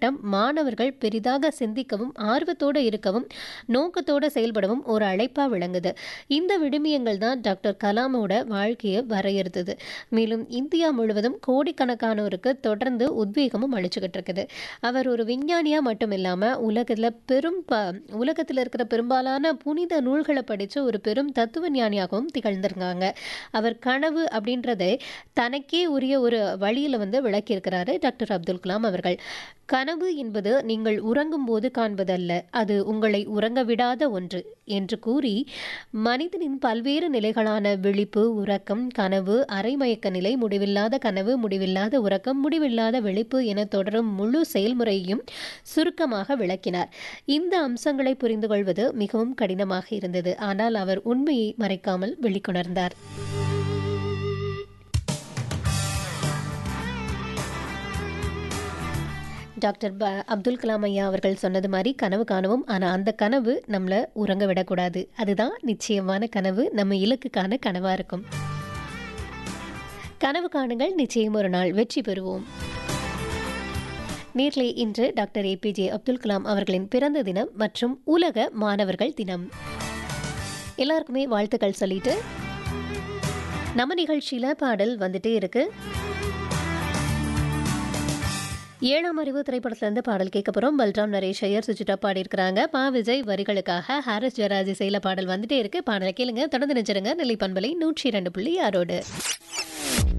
திட்டம் மாணவர்கள் பெரிதாக சிந்திக்கவும் ஆர்வத்தோடு இருக்கவும் நோக்கத்தோடு செயல்படவும் ஒரு அழைப்பாக விளங்குது இந்த விடுமியங்கள் தான் டாக்டர் கலாமோட வாழ்க்கையை வரையறுத்தது மேலும் இந்தியா முழுவதும் கோடிக்கணக்கானோருக்கு தொடர்ந்து உத்வேகமும் அளிச்சுக்கிட்டு இருக்குது அவர் ஒரு விஞ்ஞானியாக மட்டும் இல்லாமல் உலகத்தில் பெரும் ப உலகத்தில் இருக்கிற பெரும்பாலான புனித நூல்களை படித்த ஒரு பெரும் தத்துவ ஞானியாகவும் திகழ்ந்திருக்காங்க அவர் கனவு அப்படின்றதை தனக்கே உரிய ஒரு வழியில் வந்து விளக்கியிருக்கிறாரு டாக்டர் அப்துல் கலாம் அவர்கள் கனவு என்பது நீங்கள் உறங்கும் போது காண்பதல்ல அது உங்களை உறங்க விடாத ஒன்று என்று கூறி மனிதனின் பல்வேறு நிலைகளான விழிப்பு உறக்கம் கனவு அரைமயக்க நிலை முடிவில்லாத கனவு முடிவில்லாத உறக்கம் முடிவில்லாத விழிப்பு என தொடரும் முழு செயல்முறையையும் சுருக்கமாக விளக்கினார் இந்த அம்சங்களை புரிந்து கொள்வது மிகவும் கடினமாக இருந்தது ஆனால் அவர் உண்மையை மறைக்காமல் வெளிக்கொணர்ந்தார் டாக்டர் ப அப்துல் கலாம் ஐயா அவர்கள் சொன்னது மாதிரி கனவு காணுவோம் ஆனால் அந்த கனவு நம்மளை உறங்க விடக்கூடாது அதுதான் நிச்சயமான கனவு நம்ம இலக்குக்கான கனவாக இருக்கும் கனவு காணுங்கள் நிச்சயம் ஒரு நாள் வெற்றி பெறுவோம் நேர்லே இன்று டாக்டர் ஏபிஜே அப்துல் கலாம் அவர்களின் பிறந்த தினம் மற்றும் உலக மாணவர்கள் தினம் எல்லாருக்குமே வாழ்த்துக்கள் சொல்லிட்டு நம்ம நிகழ்ச்சியில் பாடல் வந்துட்டே இருக்கு ஏழாம் அறிவு திரைப்படத்திலிருந்து பாடல் கேட்க போகிறோம் பல்ராம் நரேஷ் ஐயர் சுஜிதா பாடியிருக்கிறாங்க பா விஜய் வரிகளுக்காக ஹாரிஸ் ஜெராஜ் இசையில் பாடல் வந்துட்டே இருக்கு பாடலை கேளுங்க தொடர்ந்து நினைச்சிருங்க நெல்லை பண்பலை நூற்றி இரண்டு புள்ளி ஆறோடு